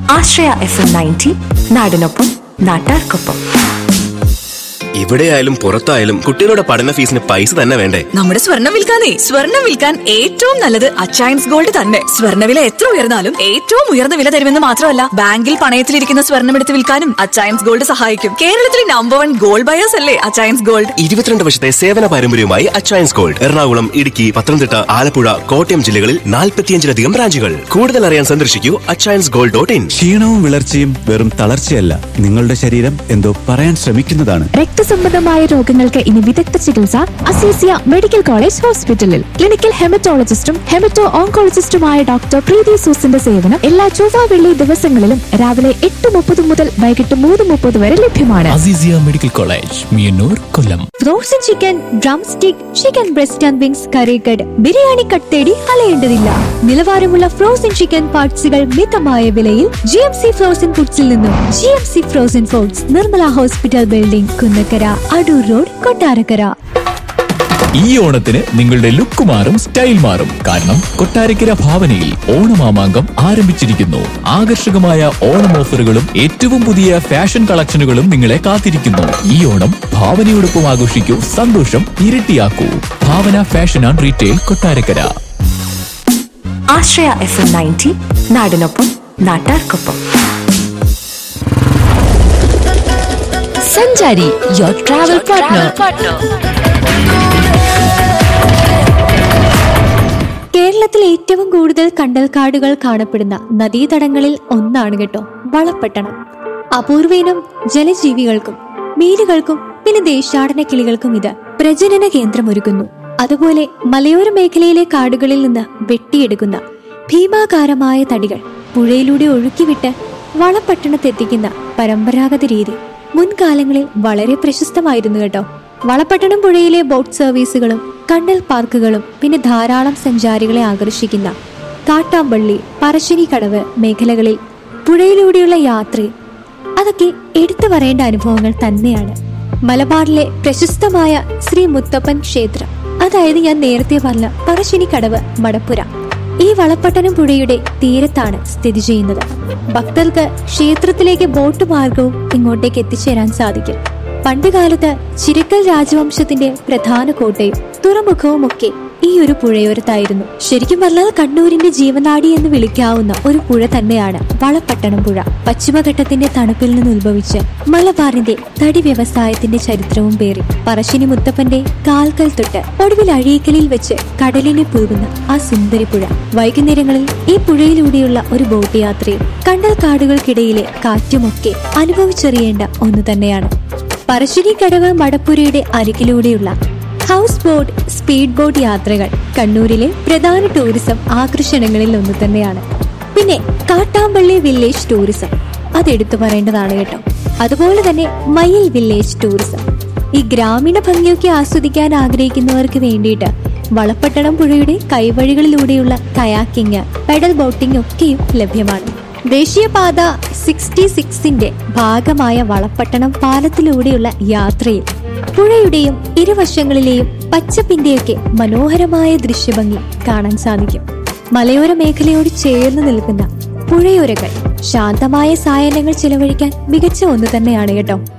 ആശ്രയ F M ninety നാടിനൊപ്പം നാട്ടാർക്കൊപ്പം ഇവിടെയായാലും പുറത്തായാലും കുട്ടികളുടെ പഠന ഫീസിന് പൈസ തന്നെ വേണ്ടേ നമ്മുടെ സ്വർണം വിൽക്കാനേ സ്വർണം വിൽക്കാൻ ഏറ്റവും നല്ലത് അച്ചയൻസ് ഗോൾഡ് തന്നെ സ്വർണ്ണവില എത്ര ഉയർന്നാലും ഏറ്റവും ഉയർന്ന വില തരുമെന്ന് മാത്രമല്ല ബാങ്കിൽ പണയത്തിലിരിക്കുന്ന സ്വർണം എടുത്ത് വിൽക്കാനും അച്ചയൻസ് ഗോൾഡ് സഹായിക്കും കേരളത്തിലെ നമ്പർ വൺ ഗോൾഡ് ബയേഴ്സ് അല്ലേ അച്ചയൻസ് ഗോൾഡ് ഇരുപത്തിരണ്ട് വർഷത്തെ സേവന പാരമ്പര്യവുമായി അച്ചയൻസ് ഗോൾഡ് എറണാകുളം ഇടുക്കി പത്തനംതിട്ട ആലപ്പുഴ കോട്ടയം ജില്ലകളിൽ നാൽപ്പത്തിയഞ്ചിലധികം ബ്രാഞ്ചുകൾ കൂടുതൽ അറിയാൻ സന്ദർശിക്കൂ അച്ചയൻസ് ഗോൾഡ് ഡോട്ട് ഇൻ ക്ഷീണവും വിളർച്ചയും വെറും തളർച്ചയല്ല നിങ്ങളുടെ ശരീരം എന്തോ പറയാൻ ശ്രമിക്കുന്നതാണ് രക്തസംബന്ധമായ രോഗങ്ങൾക്ക് ഇനി വിദഗ്ധ ചികിത്സ അസീസിയ മെഡിക്കൽ കോളേജ് ഹോസ്പിറ്റലിൽ ക്ലിനിക്കൽ ഹെമറ്റോളജിസ്റ്റും ഹെമറ്റോ ഓങ്കോളജിസ്റ്റുമായ ഡോക്ടർ പ്രീതി സൂസിന്റെ സേവനം എല്ലാ ചൊവ്വ വെള്ളി ദിവസങ്ങളിലും രാവിലെ എട്ട് മുപ്പത് മുതൽ വൈകിട്ട് മൂന്ന് മുപ്പത് വരെ ലഭ്യമാണ് Aziziya medical college Meeyannoor Kollam frozen chicken drumstick chicken breast and wings curry cut biryani cut തേടി അലയേണ്ടതില്ല നിലവാരമുള്ള ഫ്രോസൺ ചിക്കൻ പാർട്സുകൾ മിതമായ വിലയിൽ ജി എം സി ഫ്രോസൺ ഫുഡ്സിൽ നിന്നും G M C frozen foods Nirmala hospital building Kunnakkara Adoor road Kottarakkara ഈ ഓണത്തിന് നിങ്ങളുടെ ലുക്ക് മാറും സ്റ്റൈൽ മാറും കാരണം കൊട്ടാരക്കര ഭാവനയിൽ ഓണമാമാങ്കം ആരംഭിച്ചിരിക്കുന്നു ആകർഷകമായ ഓണം ഓഫറുകളും ഏറ്റവും പുതിയ ഫാഷൻ കളക്ഷനുകളും നിങ്ങളെ കാത്തിരിക്കുന്നു ഈ ഓണം ഭാവനയോടൊപ്പം ആഘോഷിക്കൂ സന്തോഷം ഇരട്ടിയാക്കൂ Bhavana fashion and retail Kottarakkara Ashraya F M ninety നാടിനൊപ്പം നാട്ടാർക്കൊപ്പം സഞ്ചാരി യുവർ ട്രാവൽ പാർട്ട്ണർ കേരളത്തിൽ ഏറ്റവും കൂടുതൽ കണ്ടൽക്കാടുകൾ കാണപ്പെടുന്ന നദീതടങ്ങളിൽ ഒന്നാണ് കേട്ടോ വളപ്പട്ടണം അപൂർവീനം ജലജീവികൾക്കും മീനുകൾക്കും പിന്നെ ദേശാടന കിളികൾക്കും ഇത് പ്രജനന കേന്ദ്രമൊരുക്കുന്നു അതുപോലെ മലയോര മേഖലയിലെ കാടുകളിൽ നിന്ന് വെട്ടിയെടുക്കുന്ന ഭീമാകാരമായ തടികൾ പുഴയിലൂടെ ഒഴുക്കിവിട്ട് വളപട്ടണത്തെത്തിക്കുന്ന പരമ്പരാഗത രീതി മുൻകാലങ്ങളിൽ വളരെ പ്രശസ്തമായിരുന്നു കേട്ടോ വളപട്ടണം പുഴയിലെ ബോട്ട് സർവീസുകളും കണ്ടൽ പാർക്കുകളും പിന്നെ ധാരാളം സഞ്ചാരികളെ ആകർഷിക്കുന്ന കാട്ടാമ്പള്ളി പറശ്ശിനി കടവ് മേഖലകളിൽ പുഴയിലൂടെയുള്ള യാത്രയും അതൊക്കെ എടുത്തു പറയേണ്ട അനുഭവങ്ങൾ തന്നെയാണ് മലബാറിലെ പ്രശസ്തമായ ശ്രീ മുത്തപ്പൻ ക്ഷേത്രം അതായത് ഞാൻ നേരത്തെ പറഞ്ഞ പറശ്ശിനി കടവ് മടപ്പുര ഈ വളപ്പട്ടണം പുഴയുടെ തീരത്താണ് സ്ഥിതി ചെയ്യുന്നത് ഭക്തർക്ക് ക്ഷേത്രത്തിലേക്ക് ബോട്ട് മാർഗവും ഇങ്ങോട്ടേക്ക് എത്തിച്ചേരാൻ സാധിക്കും പണ്ടുകാലത്ത് ചിരക്കൽ രാജവംശത്തിന്റെ പ്രധാന കോട്ടയും തുറമുഖവും ഒക്കെ ഈ ഒരു പുഴയോരത്തായിരുന്നു ശരിക്കും പറഞ്ഞാൽ കണ്ണൂരിന്റെ ജീവനാടി എന്ന് വിളിക്കാവുന്ന ഒരു പുഴ തന്നെയാണ് വളപ്പട്ടണം പുഴ പശ്ചിമഘട്ടത്തിന്റെ തണുപ്പിൽ നിന്ന് ഉത്ഭവിച്ച് മലബാറിന്റെ തടി വ്യവസായത്തിന്റെ ചരിത്രവും പേറി പറശ്ശിനി മുത്തപ്പന്റെ കാൽക്കൽ തൊട്ട് ഒടുവിൽ അഴീക്കലിൽ വെച്ച് കടലിനെ പുൽകുന്ന ആ സുന്ദരി പുഴ വൈകുന്നേരങ്ങളിൽ ഈ പുഴയിലൂടെയുള്ള ഒരു ബോട്ട് യാത്രയും കണ്ടൽ കാടുകൾക്കിടയിലെ കാറ്റുമൊക്കെ അനുഭവിച്ചറിയേണ്ട ഒന്ന് തന്നെയാണ് പറശ്ശിനി കടവ് മടപ്പുരയുടെ അരികിലൂടെയുള്ള ഹൗസ് ബോട്ട് സ്പീഡ് ബോട്ട് യാത്രകൾ കണ്ണൂരിലെ പ്രധാന ടൂറിസം ആകർഷണങ്ങളിൽ ഒന്ന് തന്നെയാണ് പിന്നെ കാട്ടാമ്പള്ളി വില്ലേജ് ടൂറിസം അതെടുത്തു പറയേണ്ടതാണ് കേട്ടോ അതുപോലെ തന്നെ മയിൽ വില്ലേജ് ടൂറിസം ഈ ഗ്രാമീണ ഭംഗിയൊക്കെ ആസ്വദിക്കാൻ ആഗ്രഹിക്കുന്നവർക്ക് വേണ്ടിയിട്ട് വളപ്പട്ടണം പുഴയുടെ കൈവഴികളിലൂടെയുള്ള കയാക്കിങ് പെഡൽ ബോട്ടിംഗ് ഒക്കെയും ലഭ്യമാണ് ദേശീയപാത സിക്സ്റ്റി സിക്സിന്റെ ഭാഗമായ വളപ്പട്ടണം പാലത്തിലൂടെയുള്ള യാത്രയിൽ പുഴയുടെയും ഇരുവശങ്ങളിലെയും പച്ചപ്പിന്റെയൊക്കെ മനോഹരമായ ദൃശ്യഭംഗി കാണാൻ സാധിക്കും മലയോര മേഖലയോട് ചേർന്ന് നിൽക്കുന്ന പുഴയോരങ്ങൾ ശാന്തമായ സായാഹ്നങ്ങൾ ചിലവഴിക്കാൻ മികച്ച ഒന്ന് തന്നെയാണ് കേട്ടോ